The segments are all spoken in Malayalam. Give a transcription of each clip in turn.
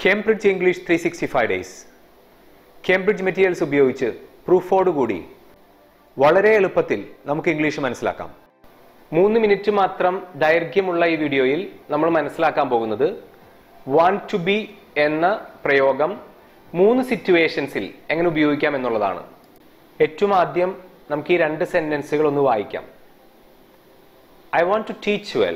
Cambridge English three sixty five days Cambridge materials ഉപയോഗിച്ച് പ്രൂഫോടുകൂടി വളരെ എളുപ്പത്തിൽ നമുക്ക് ഇംഗ്ലീഷ് മനസ്സിലാക്കാം മൂന്ന് മിനിറ്റ് മാത്രം ദൈർഘ്യമുള്ള ഈ വീഡിയോയിൽ നമ്മൾ മനസ്സിലാക്കാൻ പോകുന്നത് വാണ്ട് ടു ബി എന്ന പ്രയോഗം മൂന്ന് സിറ്റുവേഷൻസിൽ എങ്ങനെ ഉപയോഗിക്കാം എന്നുള്ളതാണ് ഏറ്റവും ആദ്യം നമുക്ക് ഈ രണ്ട് സെന്റൻസുകൾ ഒന്ന് വായിക്കാം I want to teach well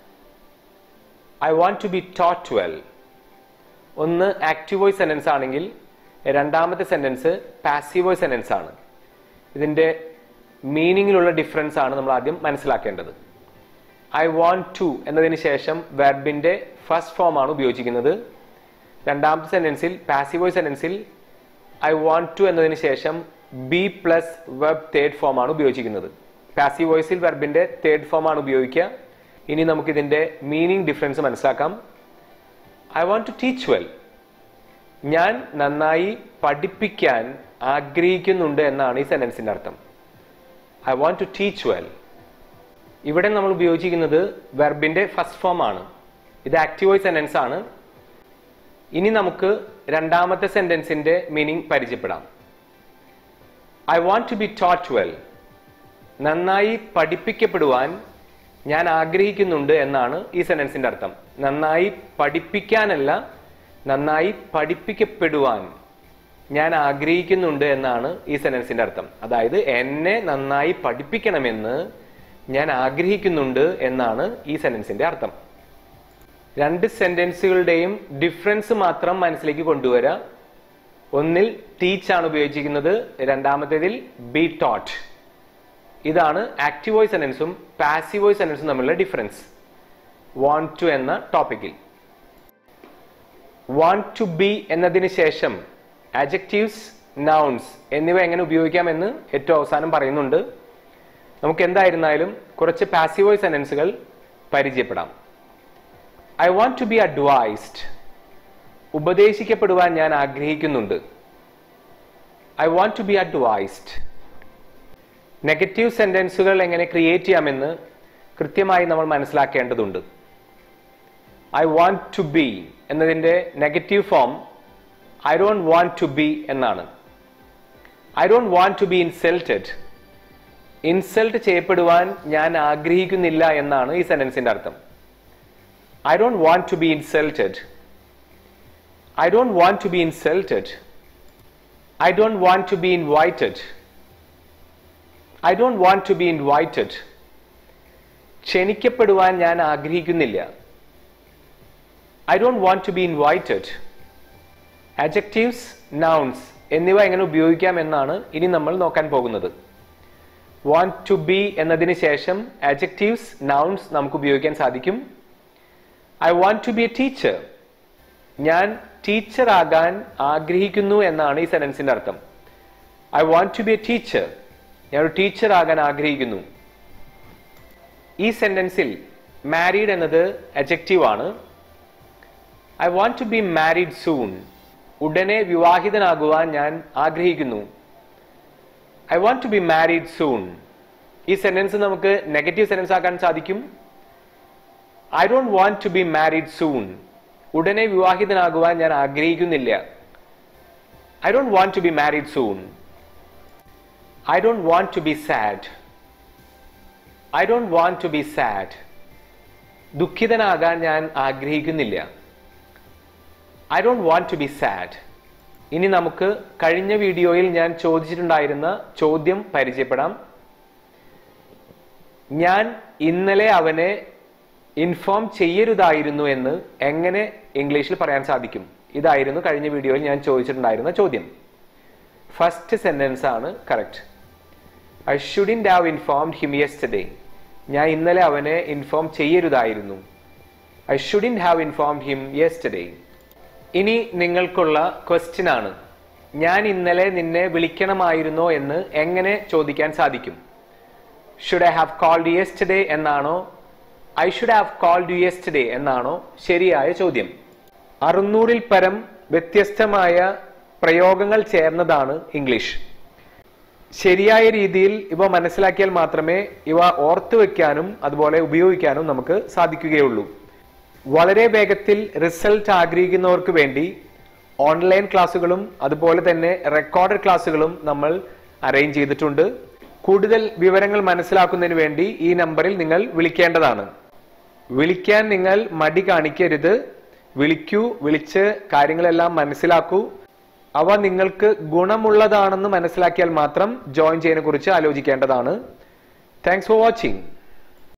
I want to be taught well ഒന്ന് ആക്റ്റീവ് വോയിസ് സെന്റൻസ് ആണെങ്കിൽ രണ്ടാമത്തെ സെന്റൻസ് പാസീവ് വോയിസ് സെന്റൻസ് ആണ് ഇതിന്റെ മീനിങ്ങിലുള്ള ഡിഫറൻസ് ആണ് നമ്മൾ ആദ്യം മനസ്സിലാക്കേണ്ടത് ഐ വാണ്ട് ടു എന്നതിന് ശേഷം വെർബിന്റെ ഫസ്റ്റ് ഫോം ആണ് ഉപയോഗിച്ചിരിക്കുന്നത് രണ്ടാമത്തെ സെന്റൻസിൽ പാസീവ് വോയിസ് സെന്റൻസിൽ ഐ വാണ്ട് ടു എന്നതിന് ശേഷം be plus verb third form ആണ് ഉപയോഗിച്ചിരിക്കുന്നത് പാസീവ് വോയിസിൽ വെർബിന്റെ തേർഡ് ഫോം ആണ് ഉപയോഗിക്കുക ഇനി നമുക്ക് ഇതിന്റെ മീനിങ് ഡിഫറൻസ് മനസ്സിലാക്കാം I want to teach well ഞാൻ നന്നായി പഠിപ്പിക്കാൻ ആഗ്രഹിക്കുന്നുണ്ട് എന്നാണ് ഈ സെന്റൻസിന്റെ അർത്ഥം I want to teach well ഇവിടെ നമ്മൾ ഉപയോഗിച്ചിരിക്കുന്നത് വെർബിന്റെ ഫസ്റ്റ് ഫോം ആണ് ഇത് ആക്റ്റീവ് വോയിസ് സെന്റൻസ് ആണ് ഇനി നമുക്ക് രണ്ടാമത്തെ സെന്റൻസിന്റെ മീനിങ് പരിചയപ്പെടാം I want to be taught well നന്നായി പഠിപ്പിക്കപ്പെടുവാൻ ഞാൻ ആഗ്രഹിക്കുന്നുണ്ട് എന്നാണ് ഈ സെന്റൻസിന്റെ അർത്ഥം നന്നായി പഠിപ്പിക്കാനല്ല നന്നായി പഠിപ്പിക്കപ്പെടുവാൻ ഞാൻ ആഗ്രഹിക്കുന്നുണ്ട് എന്നാണ് ഈ സെന്റൻസിന്റെ അർത്ഥം അതായത് എന്നെ നന്നായി പഠിപ്പിക്കണമെന്ന് ഞാൻ ആഗ്രഹിക്കുന്നുണ്ട് എന്നാണ് ഈ സെന്റൻസിന്റെ അർത്ഥം രണ്ട് സെന്റൻസുകളുടെയും ഡിഫറൻസ് മാത്രം മനസ്സിലേക്ക് കൊണ്ടുവരാം ഒന്നിൽ ടീച്ച് ആണ് ഉപയോഗിച്ചിരിക്കുന്നത് രണ്ടാമത്തേതിൽ ബി ടോട്ട് ഇതാണ് ആക്റ്റീവ് വോയിസ് സെന്റൻസും പാസീവ് വോയിസ് സെന്റൻസും തമ്മിലുള്ള ഡിഫറൻസ് വാണ്ട് ടു എന്ന ടോപ്പിക്കിൽ വാണ്ട് ടു ബി എന്നതിന് ശേഷം ആജക്റ്റീവ്സ് നൗൺസ് എന്നിവ എങ്ങനെ ഉപയോഗിക്കാമെന്ന് ഏറ്റവും അവസാനം പറയുന്നുണ്ട് നമുക്ക് എന്തായിരുന്നാലും കുറച്ച് പാസീവ് വോയിസ് സെന്റൻസുകൾ പരിചയപ്പെടാം I want to be advised ഉപദേശിക്കപ്പെടുവാൻ ഞാൻ ആഗ്രഹിക്കുന്നുണ്ട് I want to be advised negative സെന്റൻസുകൾ എങ്ങനെ ക്രിയേറ്റ് ചെയ്യാമെന്ന് കൃത്യമായി നമ്മൾ മനസ്സിലാക്കേണ്ടതുണ്ട് ഐ വാണ്ട് ടു ബി എന്നതിന്റെ negative form I don't want to be എന്നാണ് I don't want to be insulted insult ചെയ്യപ്പെടുവാൻ ഞാൻ ആഗ്രഹിക്കുന്നില്ല എന്നാണ് ഈ സെന്റൻസിന്റെ അർത്ഥം I don't want to be insulted I don't want to be insulted I don't want to be invited I don't want to be invited ക്ഷണിക്കപ്പെടുവാൻ ഞാൻ ആഗ്രഹിക്കുന്നില്ല I don't want to be invited adjectives nouns എന്നിവ എങ്ങനെ ഉപയോഗിക്കാം എന്നാണ് ഇനി നമ്മൾ നോക്കാൻ പോകുന്നത് വാണ്ട് ടു ബി എന്നതിന് ശേഷം അജക്റ്റീവ്സ് നൗൺസ് നമുക്ക് ഉപയോഗിക്കാൻ സാധിക്കും I want to be a teacher ഞാൻ ടീച്ചർ ആകാൻ ആഗ്രഹിക്കുന്നു എന്നാണ് ഈ സെനൻസിന്റെ അർത്ഥം I want to be a teacher ഞാൻ ഒരു ടീച്ചർ ആകാൻ ആഗ്രഹിക്കുന്നു ഈ സെന്റൻസിൽ മാരീഡ് എന്നത് അജക്റ്റീവ് ആണ് I want to be married soon ഉടനെ വിവാഹിതനാകുവാൻ ഞാൻ ആഗ്രഹിക്കുന്നു I want to be married soon ഈ സെന്റൻസ് നമുക്ക് നെഗറ്റീവ് സെന്റൻസ് ആക്കാൻ സാധിക്കും I don't want to be married soon ഉടനെ വിവാഹിതനാകുവാൻ ഞാൻ ആഗ്രഹിക്കുന്നില്ല I don't want to be married soon I don't want to be sad I don't want to be sad ദുഃഖിതനാകാൻ ഞാൻ ആഗ്രഹിക്കുന്നില്ല I don't want to be sad ഇനി നമുക്ക് കഴിഞ്ഞ വീഡിയോയിൽ ഞാൻ ചോദിച്ചിട്ടുണ്ടായിരുന്ന ചോദ്യം പരിചയപ്പെടാം ഞാൻ ഇന്നലെ അവനെ ഇൻഫോം ചെയ്യരുതായിരുന്നു എന്ന് എങ്ങനെ ഇംഗ്ലീഷിൽ പറയാൻ സാധിക്കും ഇതായിരുന്നു കഴിഞ്ഞ വീഡിയോയിൽ ഞാൻ ചോദിച്ചിട്ടുണ്ടായിരുന്ന ചോദ്യം ഫസ്റ്റ് സെന്റൻസ് ആണ് correct I shouldn't have informed him yesterday ഞാൻ ഇന്നലെ അവനെ ഇൻഫോം ചെയ്യരുതായിരുന്നു I shouldn't have informed him yesterday ഇനി നിങ്ങൾക്കുള്ള ക്വസ്റ്റ്യൻ ആണ് ഞാൻ ഇന്നലെ നിന്നെ വിളിക്കണമായിരുന്നോ എന്ന് എങ്ങനെ ചോദിക്കാൻ സാധിക്കും should I have called yesterday എന്നാണോ I should have called you yesterday എന്നാണോ ശരിയായ ചോദ്യം അറുന്നൂറിൽ പരം വ്യത്യസ്തമായ പ്രയോഗങ്ങൾ ചേർന്നതാണ് ഇംഗ്ലീഷ് ശരിയായ രീതിയിൽ ഇവ മനസ്സിലാക്കിയാൽ മാത്രമേ ഇവ ഓർത്തു വെക്കാനും അതുപോലെ ഉപയോഗിക്കാനും നമുക്ക് സാധിക്കുകയുള്ളൂ വളരെ വേഗത്തിൽ റിസൾട്ട് ആഗ്രഹിക്കുന്നവർക്ക് വേണ്ടി ഓൺലൈൻ ക്ലാസ്സുകളും അതുപോലെ തന്നെ റെക്കോർഡഡ് ക്ലാസ്സുകളും നമ്മൾ അറേഞ്ച് ചെയ്തിട്ടുണ്ട് കൂടുതൽ വിവരങ്ങൾ മനസ്സിലാക്കുന്നതിന് വേണ്ടി ഈ നമ്പറിൽ നിങ്ങൾ വിളിക്കേണ്ടതാണ് വിളിക്കാൻ നിങ്ങൾ മടി കാണിക്കരുത് വിളിക്കൂ വിളിച്ച് കാര്യങ്ങളെല്ലാം മനസ്സിലാക്കൂ അവ നിങ്ങൾക്ക് ഗുണമുള്ളതാണെന്ന് മനസ്സിലാക്കിയാൽ മാത്രം ജോയിൻ ചെയ്യുന്നതിനെ കുറിച്ച് ആലോചിക്കേണ്ടതാണ് താങ്ക്സ് ഫോർ വാച്ചിങ്